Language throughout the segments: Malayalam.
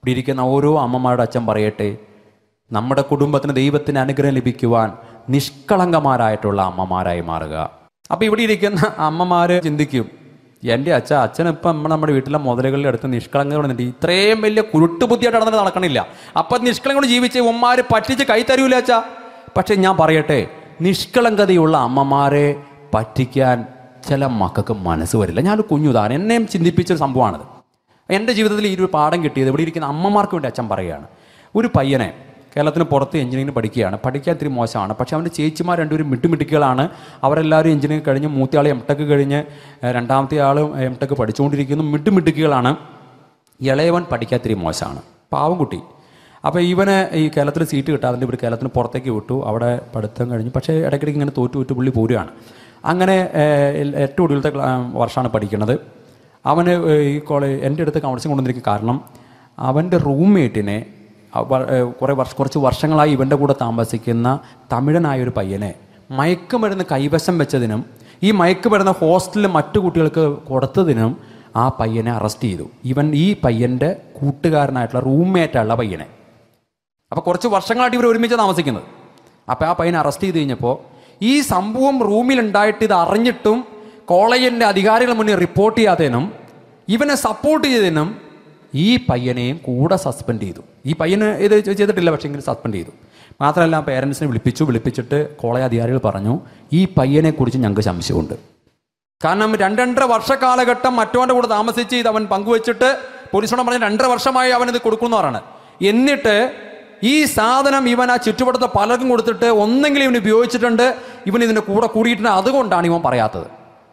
ഇവിടെ ഇരിക്കുന്ന ഓരോ അമ്മമാരുടെ അച്ഛൻ പറയട്ടെ നമ്മുടെ കുടുംബത്തിന് ദൈവത്തിന് അനുഗ്രഹം ലഭിക്കുവാൻ നിഷ്കളങ്കമാരായിട്ടുള്ള അമ്മമാരായി മാറുക അപ്പോൾ ഇവിടെ ഇരിക്കുന്ന അമ്മമാർ ചിന്തിക്കും എൻ്റെ അച്ഛ അച്ഛനിപ്പം നമ്മൾ നമ്മുടെ വീട്ടിലെ മുതലുകളുടെ അടുത്ത് നിഷ്കളങ്ക നിന്നിട്ട് ഇത്രയും വലിയ കുരുട്ട് ബുദ്ധിയായിട്ട് നടന്നിട്ട് നടക്കണില്ല അപ്പം നിഷ്കളങ്ക കൊണ്ട് ജീവിച്ച് ഉമ്മാര് പറ്റിച്ച് കൈ തരൂല അച്ഛ പക്ഷെ ഞാൻ പറയട്ടെ നിഷ്കളങ്കതയുള്ള അമ്മമാരെ പറ്റിക്കാൻ ചില മക്കൾക്ക് മനസ്സ് വരില്ല ഞാനൊരു കുഞ്ഞു ഉദാഹരണം എന്നെയും ചിന്തിപ്പിച്ചൊരു സംഭവമാണത് എൻ്റെ ജീവിതത്തിൽ ഈ ഒരു പാഠം കിട്ടിയത് ഇവിടെ ഇരിക്കുന്ന അമ്മമാർക്ക് വേണ്ടി അച്ഛൻ പറയുകയാണ് ഒരു പയ്യനെ കേരളത്തിന് പുറത്ത് എഞ്ചിനീയറിംഗ് പഠിക്കുകയാണ് പഠിക്കാൻ ഇത്തിരി മോശമാണ് പക്ഷേ അവൻ്റെ ചേച്ചിമാർ രണ്ടുപേരും മിട്ടുമിടുക്കുകളാണ് അവരെല്ലാവരും എഞ്ചിനീയറിംഗ് കഴിഞ്ഞ് മൂത്തയാൾ എം ടെക് കഴിഞ്ഞ് ഏഹ്, രണ്ടാമത്തെ ആൾ എം ടെക് പഠിച്ചുകൊണ്ടിരിക്കുന്നു മിട്ടുമിടുക്കുകളാണ് ഇളയവൻ പഠിക്കാൻ ഇത്തിരി മോശമാണ് പാവം കുട്ടി അപ്പോൾ ഇവന് ഈ കേരളത്തിൽ സീറ്റ് കിട്ടാതെ ഇവിടെ കേരളത്തിന് പുറത്തേക്ക് വിട്ടു അവിടെ പഠിത്തം കഴിഞ്ഞു പക്ഷേ ഇടയ്ക്കിടയ്ക്ക് ഇങ്ങനെ തോറ്റു വിട്ട് പുള്ളി പോരുകയാണ് അങ്ങനെ ഏഹ്, ഏറ്റവും ഒടുവിലത്തെ ക്ലാ- വർഷമാണ് പഠിക്കുന്നത് അവന് ഏഹ്, ഈ കോളേജ് എൻ്റെ അടുത്ത് കൗൺസിലിംഗ് കൊണ്ടുവന്നിരിക്കും കാരണം അവൻ്റെ റൂംമേറ്റിനെ കുറേ വർഷ കുറച്ച് വർഷങ്ങളായി ഇവൻ്റെ കൂടെ താമസിക്കുന്ന തമിഴനായ ഒരു പയ്യനെ മയക്കുമരുന്ന് കൈവശം വെച്ചതിനും ഈ മയക്കുമരുന്ന് ഹോസ്റ്റലിൽ മറ്റു കുട്ടികൾക്ക് കൊടുത്തതിനും ആ പയ്യനെ അറസ്റ്റ് ചെയ്തു ഇവൻ ഈ പയ്യൻ്റെ കൂട്ടുകാരനായിട്ടുള്ള റൂംമേറ്റായുള്ള പയ്യനെ അപ്പോൾ കുറച്ച് വർഷങ്ങളായിട്ട് ഇവർ ഒരുമിച്ച് താമസിക്കുന്നത് അപ്പോൾ ആ പയ്യനെ അറസ്റ്റ് ചെയ്ത് കഴിഞ്ഞപ്പോൾ ഈ സംഭവം റൂമിലുണ്ടായിട്ട് ഇത് അറിഞ്ഞിട്ടും കോളേജിൻ്റെ അധികാരികൾ മുന്നിൽ റിപ്പോർട്ട് ചെയ്യാത്തതിനും ഇവനെ സപ്പോർട്ട് ചെയ്തതിനും ഈ പയ്യനെയും കൂടെ സസ്പെൻഡ് ചെയ്തു ഈ പയ്യന് ഇത് ചെയ്തിട്ടില്ല പക്ഷേ എങ്കിലും സസ്പെൻഡ് ചെയ്തു മാത്രമല്ല പേരൻസിനെ വിളിപ്പിച്ചു വിളിപ്പിച്ചിട്ട് കോളേജ് അധികാരികൾ പറഞ്ഞു ഈ പയ്യനെ കുറിച്ച് ഞങ്ങൾക്ക് സംശയമുണ്ട് കാരണം രണ്ട് രണ്ടര വർഷക്കാലഘട്ടം മറ്റവൻ്റെ കൂടെ താമസിച്ച് ഇത് അവൻ പങ്കുവെച്ചിട്ട് പോലീസോട് പറഞ്ഞ് രണ്ടര വർഷമായി അവൻ ഇത് കൊടുക്കുന്നവരാണ് എന്നിട്ട് ഈ സാധനം ഇവൻ ആ ചുറ്റുവട്ടത്തെ പലർക്കും കൊടുത്തിട്ട് ഒന്നെങ്കിലും ഇവൻ ഉപയോഗിച്ചിട്ടുണ്ട് ഇവൻ ഇതിൻ്റെ കൂടെ കൂടിയിട്ടുണ്ട് അതുകൊണ്ടാണ് ഇവൻ പറയാത്തത്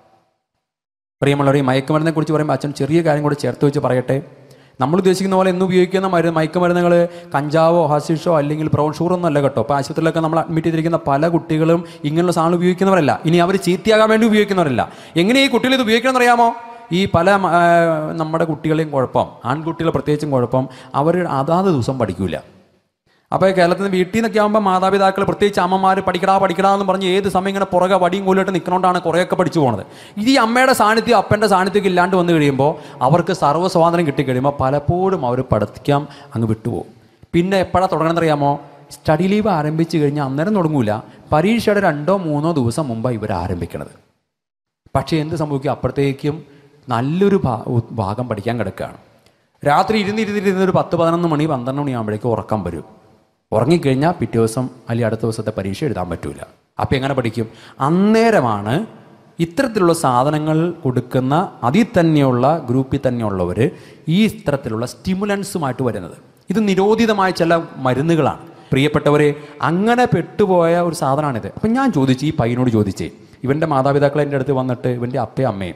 പ്രിയമുള്ളവർ ഈ മയക്കുമരുന്നിനെ കുറിച്ച് പറയുമ്പോൾ അച്ഛൻ ചെറിയ കാര്യം കൂടി ചേർത്ത് വെച്ച് പറയട്ടെ നമ്മൾ ഉദ്ദേശിക്കുന്ന പോലെ എന്ന് ഉപയോഗിക്കുന്ന മരുന്ന് മയക്കുമരുന്നുകൾ കഞ്ചാവോ ഹസിഷോ അല്ലെങ്കിൽ ബ്രൗൺ ഷുഗർ ഒന്നും അല്ല കേട്ടോ അപ്പോൾ ആശുപത്രിയിലൊക്കെ നമ്മൾ അഡ്മിറ്റ് ചെയ്തിരിക്കുന്ന പല കുട്ടികളും ഇങ്ങനെയുള്ള സാധനം ഉപയോഗിക്കുന്നവരല്ല ഇനി അവർ ചീത്തയാകാൻ വേണ്ടി ഉപയോഗിക്കുന്നവരല്ല എങ്ങനെ ഈ കുട്ടികൾ ഇത് ഉപയോഗിക്കണം അറിയാമോ ഈ പല ആ, നമ്മുടെ കുട്ടികളെയും കുഴപ്പം ആൺകുട്ടികൾ പ്രത്യേകിച്ചും കുഴപ്പം അവർ അതാത് ദിവസം പഠിക്കൂല അപ്പോൾ കേരളത്തിൽ നിന്ന് വീട്ടിൽ നിന്നൊക്കെ ആകുമ്പോൾ മാതാപിതാക്കൾ പ്രത്യേകിച്ച് അമ്മമാർ പഠിക്കടാ പഠിക്കടാ എന്ന് പറഞ്ഞ് ഏത് സമയം ഇങ്ങനെ പുറകെ വടിയും കോലിട്ട് നിൽക്കണോണ്ടാണ് കുറേയൊക്കെ പഠിച്ചു പോകുന്നത് ഇത് ഈ അമ്മയുടെ സാന്നിധ്യം അപ്പൻ്റെ സാന്നിധ്യം ഇല്ലാണ്ട് വന്നു കഴിയുമ്പോൾ അവർക്ക് സർവ്വ സ്വാതന്ത്ര്യം കിട്ടിക്കഴിയുമ്പോൾ പലപ്പോഴും അവർ പഠിക്കാൻ അങ്ങ് വിട്ടുപോകും പിന്നെ എപ്പോഴാണ് തുടങ്ങണമെന്നറിയാമോ സ്റ്റഡി ലീവ് ആരംഭിച്ചു കഴിഞ്ഞാൽ അന്നേരം തുടങ്ങൂല പരീക്ഷയുടെ രണ്ടോ മൂന്നോ ദിവസം മുമ്പാണ് ഇവർ ആരംഭിക്കുന്നത് പക്ഷേ എന്ത് സംഭവിക്കും അപ്പോഴത്തേക്കും നല്ലൊരു ഭാ- ഉ- ഭാഗം പഠിക്കാൻ കിടക്കുകയാണ് രാത്രി ഇരുന്നിരുന്നിരുന്ന് ഒരു പത്ത് പതിനൊന്ന് മണി പന്ത്രണ്ട് മണിയാകുമ്പോഴേക്കും ഉറക്കം വരും ഉറങ്ങിക്കഴിഞ്ഞാൽ പിറ്റേ ദിവസം അല്ലെങ്കിൽ അടുത്ത ദിവസത്തെ പരീക്ഷ എഴുതാൻ പറ്റൂല അപ്പം എങ്ങനെ പഠിക്കും അന്നേരമാണ് ഇത്തരത്തിലുള്ള സാധനങ്ങൾ കൊടുക്കുന്ന അതിൽ തന്നെയുള്ള ഗ്രൂപ്പിൽ തന്നെയുള്ളവർ ഈ ഇത്തരത്തിലുള്ള സ്റ്റിമുലൻസുമായിട്ട് വരുന്നത് ഇത് നിരോധിതമായ ചില മരുന്നുകളാണ് പ്രിയപ്പെട്ടവരെ അങ്ങനെ പെട്ടുപോയ ഒരു സാധനമാണിത് അപ്പം ഞാൻ ചോദിച്ചു ഈ പയ്യനോട് ചോദിച്ചേ ഇവൻ്റെ മാതാപിതാക്കൾ എൻ്റെ അടുത്ത് വന്നിട്ട് ഇവൻ്റെ അപ്പയും അമ്മയും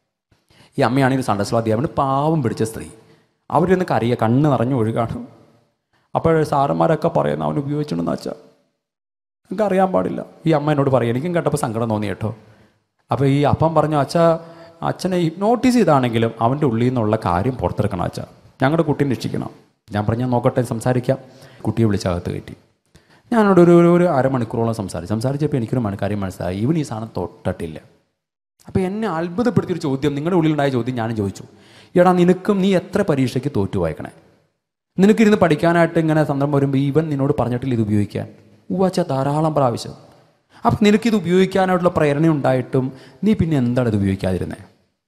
ഈ അമ്മയാണെങ്കിൽ സണ്ടസ്ലാദ്യ അവന് പാവം പിടിച്ച സ്ത്രീ അവരൊന്ന് കരയുക കണ്ണ് നിറഞ്ഞു ഒഴുകാണ് അപ്പോൾ സാറന്മാരൊക്കെ പറയുന്ന അവൻ ഉപയോഗിച്ചിട്ടുണ്ടെന്ന് വെച്ചാൽ എനിക്ക് അറിയാൻ പാടില്ല ഈ അമ്മ എന്നോട് പറയും എനിക്കും കേട്ടപ്പോൾ സങ്കടം തോന്നി കേട്ടോ അപ്പോൾ ഈ അപ്പം പറഞ്ഞു അച്ഛ അച്ഛനെ ഹിപ്നോട്ടീസ് ചെയ്താണെങ്കിലും അവൻ്റെ ഉള്ളിൽ നിന്നുള്ള കാര്യം പുറത്തെടുക്കണം അച്ഛ ഞങ്ങളുടെ കുട്ടീനെ രക്ഷിക്കണം ഞാൻ പറഞ്ഞു "ഞാൻ നോക്കട്ടെ സംസാരിക്കാം കുട്ടിയെ വിളിച്ചകത്ത് കയറ്റി ഞാനോട് ഒരു ഒരു- ഒരു അരമണിക്കൂറോളം സംസാരിച്ചു സംസാരിച്ചപ്പോൾ എനിക്കൊരു മണി- കാര്യം മനസ്സിലായി ഇവൻ ഈ സാധനം തൊട്ടിട്ടില്ല അപ്പോൾ എന്നെ അത്ഭുതപ്പെടുത്തിയൊരു ചോദ്യം നിങ്ങളുടെ ഉള്ളിലുണ്ടായ ചോദ്യം ഞാനും ചോദിച്ചു എടാ നിനക്കും നീ എത്ര പരീക്ഷയ്ക്ക് തോറ്റു വായിക്കണേ നിനക്കിരുന്ന് പഠിക്കാനായിട്ട് ഇങ്ങനെ സന്ദർഭം വരുമ്പോൾ ഇവൻ നിന്നോട് പറഞ്ഞിട്ടില്ല ഇത് ഉപയോഗിക്കാൻ ഉവച്ച ധാരാളം പ്രാവശ്യം അപ്പം നിനക്കിത് ഉപയോഗിക്കാനായിട്ടുള്ള പ്രേരണ ഉണ്ടായിട്ടും നീ പിന്നെ എന്താണ് ഇത് ഉപയോഗിക്കാതിരുന്നത്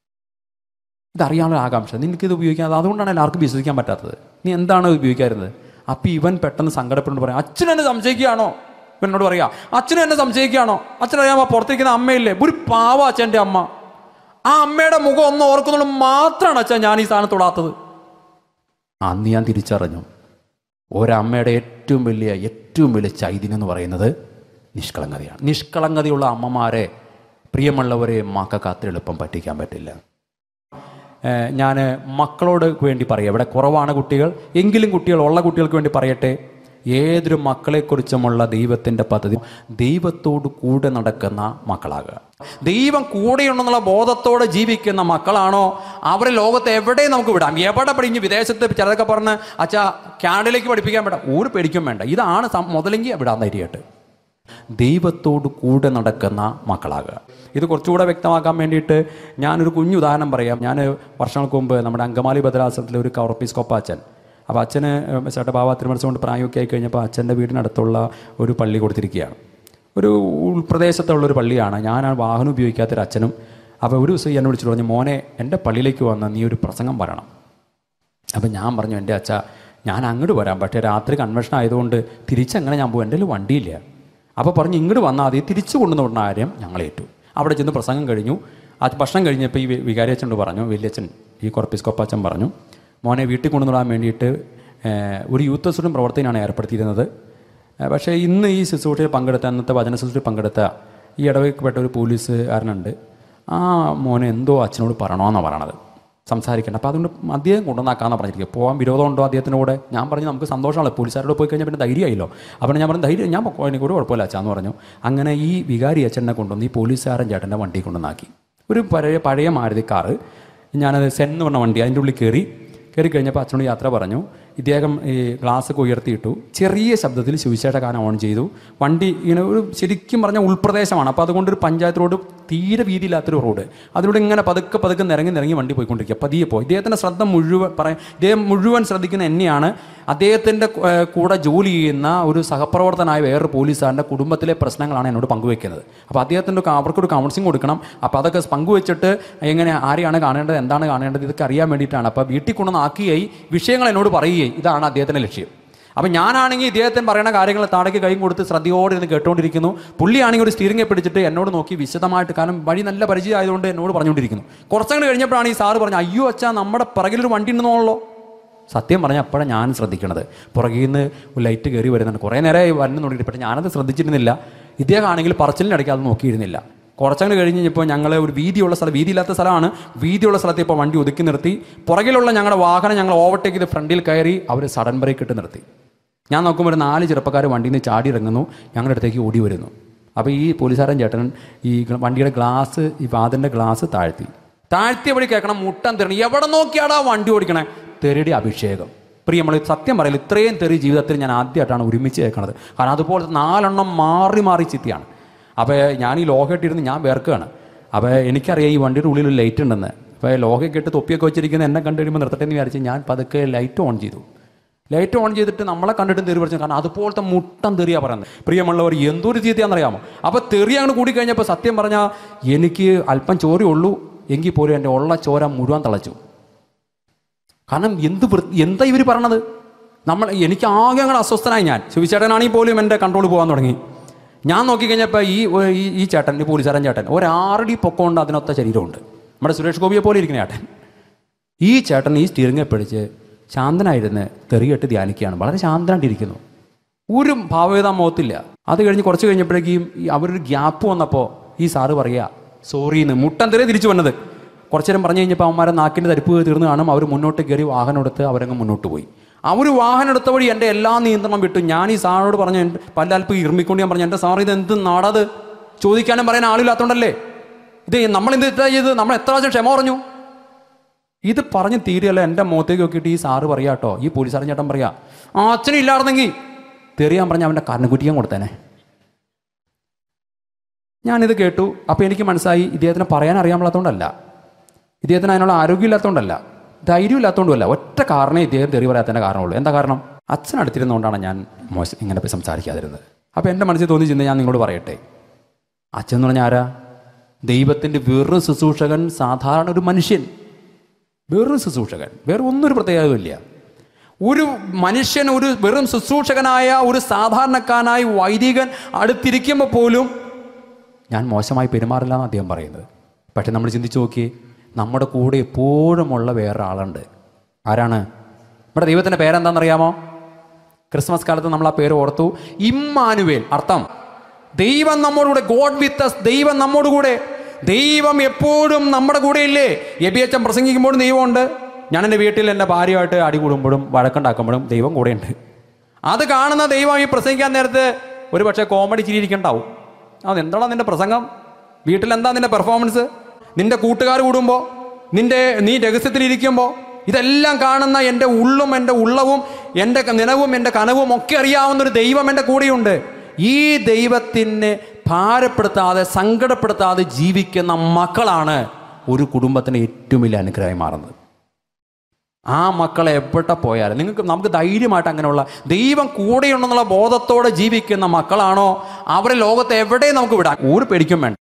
ഇതറിയാനുള്ള ആകാംക്ഷ നിനക്കിത് ഉപയോഗിക്കാൻ അതുകൊണ്ടാണ് എല്ലാവർക്കും വിശ്വസിക്കാൻ പറ്റാത്തത് നീ എന്താണ് ഇത് ഉപയോഗിക്കാതിരുന്നത് അപ്പം ഇവൻ പെട്ടെന്ന് സങ്കടപ്പെട്ടുകൊണ്ട് പറയാം അച്ഛൻ എന്നെ സംശയിക്കുകയാണോ ഇവൻ എന്നോട് പറയാ അച്ഛനും എന്നെ സംശയിക്കുകയാണോ അച്ഛനറിയാമോ പുറത്തിരിക്കുന്ന അമ്മയില്ലേ ഒരു പാവ അച്ഛൻ്റെ അമ്മ ആ അമ്മയുടെ മുഖം ഒന്ന് ഓർക്കുന്നുള്ളൂ മാത്രമാണ് അച്ഛൻ ഞാൻ ഈ സാധനം തൊടാത്തത് അന്ന് ഞാൻ തിരിച്ചറിഞ്ഞു ഒരമ്മയുടെ ഏറ്റവും വലിയ ഏറ്റവും വലിയ ചൈതന്യം എന്ന് പറയുന്നത് നിഷ്കളങ്കതയാണ് നിഷ്കളങ്കതയുള്ള അമ്മമാരെ പ്രിയമുള്ളവരെ മക്കൾക്ക് അത്ര എളുപ്പം പറ്റിക്കാൻ പറ്റില്ല ഞാൻ മക്കളോട് വേണ്ടി പറയാം ഇവിടെ കുറവാണ് കുട്ടികൾ എങ്കിലും കുട്ടികൾ ഉള്ള കുട്ടികൾക്ക് വേണ്ടി പറയട്ടെ ഏതൊരു മക്കളെക്കുറിച്ചുമുള്ള ദൈവത്തിൻ്റെ പദ്ധതി ദൈവത്തോട് കൂടെ നടക്കുന്ന മക്കളാകുക ദൈവം കൂടെയുണ്ടെന്നുള്ള ബോധത്തോടെ ജീവിക്കുന്ന മക്കളാണോ അവരെ ലോകത്ത് എവിടെ നമുക്ക് വിടാം എവിടെ പഠിഞ്ഞ് വിദേശത്ത് ചിലതൊക്കെ പറഞ്ഞ് അച്ഛാ കാനഡയിലേക്ക് പഠിപ്പിക്കാൻ വേണ്ട ഒരു പേടിക്കും വേണ്ട ഇതാണ് സം- മുതലെങ്കിൽ വിടാൻ ധൈര്യമായിട്ട് ദൈവത്തോട് കൂടെ നടക്കുന്ന മക്കളാകുക ഇത് കുറച്ചുകൂടെ വ്യക്തമാക്കാൻ വേണ്ടിയിട്ട് ഞാനൊരു കുഞ്ഞു ഉദാഹരണം പറയാം ഞാൻ വർഷങ്ങൾക്ക് മുമ്പ് നമ്മുടെ അങ്കമാലി ഭദ്രാസനത്തിലെ ഒരു കവർപ്പീസ്കോപ്പ അച്ഛൻ അപ്പോൾ അച്ഛന് ചേട്ടാ ബാബ തിരുമനസ് കൊണ്ട് പ്രായമൊക്കെ ആയി കഴിഞ്ഞപ്പോൾ അച്ഛൻ്റെ വീടിനടുത്തുള്ള ഒരു പള്ളി കൊടുത്തിരിക്കുകയാണ് ഒരു ഉൾപ്രദേശത്തുള്ള ഒരു പള്ളിയാണ് ഞാൻ ആ വാഹനം ഉപയോഗിക്കാത്തൊരു അച്ഛനും അപ്പോൾ ഒരു ദിവസം എന്നെ വിളിച്ചിട്ട് പറഞ്ഞു മോനെ എൻ്റെ പള്ളിയിലേക്ക് വന്ന് നീ ഒരു പ്രസംഗം പറയണം അപ്പം ഞാൻ പറഞ്ഞു എൻ്റെ അച്ഛ ഞാൻ അങ്ങോട്ട് വരാം പക്ഷേ രാത്രി കൺവെൻഷൻ ആയതുകൊണ്ട് തിരിച്ചങ്ങനെ ഞാൻ പോകും എൻ്റെ കയ്യിൽ വണ്ടിയില്ല അപ്പോൾ പറഞ്ഞു ഇങ്ങോട്ട് വന്നാൽ മതി തിരിച്ചു കൊണ്ടുവന്ന കാര്യം ഞങ്ങൾ ഏറ്റു അവിടെ ചെന്ന് പ്രസംഗം കഴിഞ്ഞു ആ ഭക്ഷണം കഴിഞ്ഞപ്പോൾ ഈ വി- വികാരിയച്ഛനോട് പറഞ്ഞു വലിയച്ഛൻ ഈ കൊറപ്പിസ്കൊപ്പച്ചൻ പറഞ്ഞു മോനെ വീട്ടിൽ കൊണ്ടുവന്നിടാൻ വേണ്ടിയിട്ട് ഏഹ്, ഒരു യൂത്ത് സ്റ്റുഡൻറ്റ് പ്രവർത്തനമാണ് ഏർപ്പെടുത്തിയിരുന്നത് ഏഹ്, പക്ഷേ ഇന്ന് ഈ ശുശ്രൂഷയിൽ പങ്കെടുത്ത അന്നത്തെ വചന ശുശ്രൂഷയിൽ പങ്കെടുത്ത ഈ ഇടവയ്ക്കപ്പെട്ട ഒരു പോലീസുകാരനുണ്ട് ആ മോനെ എന്തോ അച്ഛനോട് പറയണമെന്നാണ് പറയണത് സംസാരിക്കണം അപ്പോൾ അതുകൊണ്ട് അദ്ദേഹം കൊണ്ടുവന്നാക്കാന്ന് പറഞ്ഞിരിക്കുക പോകാൻ വിരോധമുണ്ടോ അദ്ദേഹത്തിൻ്റെ കൂടെ ഞാൻ പറഞ്ഞു നമുക്ക് സന്തോഷമാണ് പോലീസുകാരോട് പോയി കഴിഞ്ഞാൽ പിന്നെ ധൈര്യമായില്ലോ അപ്പോൾ ഞാൻ പറഞ്ഞു ധൈര്യം ഞാൻ പൊക്കോ എനിക്ക് ഒരു കുഴപ്പമില്ല അച്ഛാന്ന് പറഞ്ഞു അങ്ങനെ ഈ വികാരി അച്ഛനെ കൊണ്ടുവന്ന് ഈ പോലീസുകാരൻ ചേട്ടൻ്റെ വണ്ടി കൊണ്ടുവന്നാക്കി ഒരു പഴയ പഴയ മാരുതി കാറ് ഞാനത് സെൻ എന്ന് പറഞ്ഞ വണ്ടി അതിൻ്റെ ഉള്ളിൽ കയറി കയറി കഴിഞ്ഞപ്പോൾ അച്ഛനോട് യാത്ര പറഞ്ഞു ഇദ്ദേഹം ഈ ഗ്ലാസ് ഒക്കെ ഉയർത്തിയിട്ടു ചെറിയ ശബ്ദത്തിൽ സുവിശേഷ ഗാനം ഓൺ ചെയ്തു വണ്ടി ഇങ്ങനെ ഒരു ശരിക്കും പറഞ്ഞ ഉൾപ്രദേശമാണ് അപ്പോൾ അതുകൊണ്ട് ഒരു പഞ്ചായത്ത് റോഡ് തീരെ വീതിയില്ലാത്തൊരു റോഡ് അതിലൂടെ ഇങ്ങനെ പതുക്കെ പതുക്കെ നിറങ്ങി നിറങ്ങി വണ്ടി പോയിക്കൊണ്ടിരിക്കുക പതിയെ പോയി ഇദ്ദേഹത്തിൻ്റെ ശ്രദ്ധ മുഴുവൻ പറയാം ഇദ്ദേഹം മുഴുവൻ ശ്രദ്ധിക്കുന്ന എന്നെയാണ് അദ്ദേഹത്തിൻ്റെ ഏഹ്, കൂടെ ജോലി ചെയ്യുന്ന ഒരു സഹപ്രവർത്തനായ വേറൊരു പോലീസുകാരൻ്റെ കുടുംബത്തിലെ പ്രശ്നങ്ങളാണ് എന്നോട് പങ്കുവെക്കുന്നത് അപ്പോൾ അദ്ദേഹത്തിൻ്റെ ഒക്കെ അവർക്കൊരു കൗൺസിലിംഗ് കൊടുക്കണം അപ്പോൾ അതൊക്കെ പങ്കുവെച്ചിട്ട് എങ്ങനെ ആരെയാണ് കാണേണ്ടത് എന്താണ് കാണേണ്ടത് ഇതൊക്കെ അറിയാൻ വേണ്ടിയിട്ടാണ് അപ്പോൾ വീട്ടിൽ കൊണ്ടുവന്ന് ആക്കുകയായി വിഷയങ്ങൾ എന്നോട് പറയുകയും ഇതാണ് അദ്ദേഹത്തിൻ്റെ ലക്ഷ്യം അപ്പം ഞാനാണെങ്കിൽ ഇദ്ദേഹത്തിന് പറയുന്ന കാര്യങ്ങൾ താടേക്ക് കൈ കൊടുത്ത് ശ്രദ്ധയോടെ ഇരുന്ന് കേട്ടുകൊണ്ടിരിക്കുന്നു പുള്ളിയാണെങ്കിൽ ഒരു സ്റ്റീറിംഗെ പിടിച്ചിട്ട് എന്നോട് നോക്കി വിശദമായിട്ട് കാരണം വഴി നല്ല പരിചയം ആയതുകൊണ്ട് എന്നോട് പറഞ്ഞുകൊണ്ടിരിക്കുന്നു കുറച്ചങ്ങോട്ട് കഴിഞ്ഞപ്പോഴാണ് ഈ സാറ് പറഞ്ഞു അയ്യോ അച്ഛാ നമ്മുടെ പിറകിലൊരു വണ്ടി ഉണ്ടെന്നുള്ളോ സത്യം പറഞ്ഞാൽ അപ്പോഴാണ് ഞാൻ ശ്രദ്ധിക്കണത് പുറകിൽ നിന്ന് ഒരു ലൈറ്റ് കയറി വരുന്നുണ്ട് കുറേ നേരമായി വരുന്നു തുടങ്ങിയിട്ട് പക്ഷേ ഞാനത് ശ്രദ്ധിച്ചിരുന്നില്ല ഇദ്ദേഹം ആണെങ്കിൽ പറച്ചിലിനിടയ്ക്ക് അത് നോക്കിയിരുന്നില്ല കുറച്ചങ്ങനെ കഴിഞ്ഞ് കഴിഞ്ഞപ്പോൾ ഞങ്ങൾ ഒരു വീതിയുള്ള സ്ഥലം വീതിയില്ലാത്ത സ്ഥലമാണ് വീതിയുള്ള സ്ഥലത്ത് ഇപ്പോൾ വണ്ടി ഒതുക്കി നിർത്തി പുറകിലുള്ള ഞങ്ങളുടെ വാഹനം ഞങ്ങൾ ഓവർടേക്ക് ചെയ്ത് ഫ്രണ്ടിൽ കയറി അവർ സഡൻ ബ്രേക്ക് ഇട്ട് നിർത്തി ഞാൻ നോക്കുമ്പോൾ ഒരു നാല് ചെറുപ്പക്കാർ വണ്ടിയിൽ നിന്ന് ചാടി ഇറങ്ങുന്നു ഞങ്ങളുടെ അടുത്തേക്ക് ഓടി വരുന്നു അപ്പോൾ ഈ പോലീസുകാരൻ ചേട്ടൻ ഈ ഗ- വണ്ടിയുടെ ഗ്ലാസ് ഈ വാതിൻ്റെ ഗ്ലാസ് താഴ്ത്തി താഴ്ത്തിയ വഴി കേൾക്കണം മുട്ടൻ തെറി എവിടെ നോക്കിയാടാ വണ്ടി ഓടിക്കണേ തെറിയുടെ അഭിഷേകം പ്രിയമ്മൾ സത്യം പറയില്ല ഇത്രയും തെറി ജീവിതത്തിൽ ഞാൻ ആദ്യമായിട്ടാണ് ഒരുമിച്ച് കേൾക്കണത് കാരണം അതുപോലെ നാലെണ്ണം മാറി മാറി ചിത്തിയാണ് അപ്പോൾ ഞാൻ ഈ ലോഹയിട്ടിരുന്ന് ഞാൻ വേർക്കുകയാണ് അപ്പോൾ എനിക്കറിയാം ഈ വണ്ടിയുടെ ഉള്ളിൽ ഒരു ലൈറ്റ് ഉണ്ടെന്ന് അപ്പോൾ ലോഹയൊക്കെ ഇട്ട് തൊപ്പിയൊക്കെ വെച്ചിരിക്കുന്ന എന്നെ കണ്ടു കഴിയുമ്പോൾ നിർത്തട്ടെ എന്ന് വിചാരിച്ച് ഞാൻ പതുക്കെ ലൈറ്റ് ഓൺ ചെയ്തു ലൈറ്റ് ഓൺ ചെയ്തിട്ട് നമ്മളെ കണ്ടിട്ടും തെറി പറിച്ചു കാരണം അതുപോലത്തെ മുട്ടം തെറിയാ പറയുന്നത് പ്രിയമുള്ളവർ എന്തൊരു ചീത്തയാണെന്നറിയാമോ അപ്പോൾ തെറി അങ്ങോട്ട് കൂടി കഴിഞ്ഞപ്പോൾ സത്യം പറഞ്ഞാൽ എനിക്ക് അല്പം ചോരേ ഉള്ളൂ എങ്കിൽ പോലും എൻ്റെ ഉള്ള ചോര മുഴുവൻ തിളച്ചു കാരണം എന്ത് വൃ- എന്താ ഇവർ പറയണത് നമ്മൾ എനിക്ക് ആകെ അങ്ങോട്ട് അസ്വസ്ഥനായി ഞാൻ ശിവചേട്ടനാണെങ്കിൽ പോലും എൻ്റെ കൺട്രോൾ പോകാൻ തുടങ്ങി ഞാൻ നോക്കിക്കഴിഞ്ഞപ്പോൾ ഈ ഈ ഈ ചേട്ടൻ ഈ പോലീസുകാരൻ ചേട്ടൻ ഒരാറടി പൊക്കമുണ്ട് അതിനൊത്ത ശരീരമുണ്ട് നമ്മുടെ സുരേഷ് ഗോപിയെ പോലെ ഇരിക്കുന്ന ചേട്ടൻ ഈ ചേട്ടൻ ഈ സ്റ്റിയറിംഗെ പിടിച്ച് ശാന്തനായിരുന്ന് തെറിയിട്ട് ധ്യാനിക്കുകയാണ് വളരെ ശാന്തനായിട്ടിരിക്കുന്നു ഒരു ഭാവവേദ മുഖത്തില്ല അത് കഴിഞ്ഞ് കുറച്ച് കഴിഞ്ഞപ്പോഴേക്കും ഈ അവരൊരു ഗ്യാപ്പ് വന്നപ്പോൾ ഈ സാറ് പറയുക സോറിന്ന് മുട്ടൻ തെറിയ തിരിച്ചു വന്നത് കുറച്ചു നേരം പറഞ്ഞു കഴിഞ്ഞപ്പോൾ അവന്മാരെ നാക്കിൻ്റെ തരിപ്പ് തീർന്ന് കാണും അവർ മുന്നോട്ട് കയറി വാഹനം എടുത്ത് അവരങ്ങ് മുന്നോട്ട് പോയി അവർ വാഹനം എടുത്ത വഴി എൻ്റെ എല്ലാ നിയന്ത്രണം വിട്ടു ഞാൻ ഈ സാറിനോട് പറഞ്ഞു എൻ്റെ പല്ലൽപ്പ് ഇർമിക്കൊണ്ട് ഞാൻ പറഞ്ഞു എൻ്റെ സാർ ഇത് എന്ത് നാടത് ചോദിക്കാനും പറയാൻ ആളില്ലാത്തതുകൊണ്ടല്ലേ ഇത് നമ്മൾ എന്ത് തെറ്റാ ചെയ്ത് നമ്മൾ എത്ര പ്രാവശ്യം ക്ഷമ പറഞ്ഞു ഇത് പറഞ്ഞ് തീരെയല്ല എൻ്റെ മുഖത്തേക്ക് നോക്കിയിട്ട് ഈ സാറ് പറയാ കേട്ടോ ഈ പോലീസുകാരൻ ചേട്ടൻ പറയാ ആ അച്ഛനും ഇല്ലായിരുന്നെങ്കിൽ തെറിയാൻ പറഞ്ഞ അവൻ്റെ കണ്ണുകുറ്റിയാൻ കൊടുത്തേനെ ഞാനിത് കേട്ടു അപ്പോൾ എനിക്ക് മനസ്സായി ഇദ്ദേഹത്തിന് പറയാൻ അറിയാൻ പാടാത്തതുകൊണ്ടല്ല ഇദ്ദേഹത്തിന് അതിനുള്ള ആരോഗ്യമില്ലാത്തതുകൊണ്ടല്ല ധൈര്യമില്ലാത്തതുകൊണ്ടുമല്ല ഒറ്റ കാരണമേ ഇദ്ദേഹം തെറി പറയാത്തതിൻ്റെ കാരണമുള്ളൂ എന്താ കാരണം അച്ഛൻ അടുത്തിരുന്നുകൊണ്ടാണ് ഞാൻ മോശം ഇങ്ങനെ പോയി സംസാരിക്കാതിരുന്നത് അപ്പോൾ എൻ്റെ മനസ്സിൽ തോന്നി ചിന്ത ഞാൻ നിങ്ങളോട് പറയട്ടെ അച്ഛൻ എന്ന് പറഞ്ഞാൽ ആരാ ദൈവത്തിൻ്റെ വെറും ശുശ്രൂഷകൻ സാധാരണ ഒരു മനുഷ്യൻ വെറും ശുശ്രൂഷകൻ വേറെ ഒന്നൊരു പ്രത്യേകതയില്ല ഒരു മനുഷ്യൻ ഒരു വെറും ശുശ്രൂഷകനായ ഒരു സാധാരണക്കാരനായ വൈദികൻ അടുത്തിരിക്കുമ്പോൾ പോലും ഞാൻ മോശമായി പെരുമാറില്ല എന്ന് അദ്ദേഹം പറയുന്നത് പക്ഷെ നമ്മൾ ചിന്തിച്ച് നോക്കി നമ്മുടെ കൂടെ എപ്പോഴുമുള്ള വേറെ ആളുണ്ട് ആരാണ് നമ്മുടെ ദൈവത്തിൻ്റെ പേരെന്താണെന്നറിയാമോ ക്രിസ്മസ് കാലത്ത് നമ്മൾ ആ പേര് ഓർത്തു ഇമ്മാനുവേൽ അർത്ഥം ദൈവം നമ്മോടുകൂടെ ഗോഡ് വിത്ത് us ദൈവം നമ്മോടുകൂടെ ദൈവം എപ്പോഴും നമ്മുടെ കൂടെ ഇല്ലേ എബിയച്ചൻ പ്രസംഗിക്കുമ്പോഴും ദൈവമുണ്ട് ഞാൻ എൻ്റെ വീട്ടിൽ എൻ്റെ ഭാര്യയായിട്ട് അടി കൂടുമ്പോഴും വഴക്കുണ്ടാക്കുമ്പോഴും ദൈവം കൂടെയുണ്ട് അത് കാണുന്ന ദൈവം ഈ പ്രസംഗിക്കാൻ നേരത്ത് ഒരു പക്ഷേ കോമഡി ചിരിയിരിക്കണ്ടാവും അതെന്താണ് നിന്റെ പ്രസംഗം വീട്ടിൽ എന്താ നിന്റെ പെർഫോമൻസ് നിന്റെ കൂട്ടുകാർ കൂടുമ്പോൾ നിന്റെ നീ രഹസ്യത്തിലിരിക്കുമ്പോൾ ഇതെല്ലാം കാണുന്ന എൻ്റെ ഉള്ളും എൻ്റെ ഉള്ളവും എൻ്റെ നിലവും എൻ്റെ കനവും ഒക്കെ അറിയാവുന്ന ഒരു ദൈവം എൻ്റെ കൂടെയുണ്ട് ഈ ദൈവത്തിനെ ഭാരപ്പെടുത്താതെ സങ്കടപ്പെടുത്താതെ ജീവിക്കുന്ന മക്കളാണ് ഒരു കുടുംബത്തിന് ഏറ്റവും വലിയ അനുഗ്രഹമായി മാറുന്നത് ആ മക്കളെ എവിടെ പോയാലും നിങ്ങൾക്ക് നമുക്ക് ധൈര്യമായിട്ട് അങ്ങനെയുള്ള ദൈവം കൂടെയുണ്ടെന്നുള്ള ബോധത്തോടെ ജീവിക്കുന്ന മക്കളാണോ അവരെ ലോകത്ത് എവിടെയും നമുക്ക് വിടാം ഒരു പേടിക്കും വേണ്ട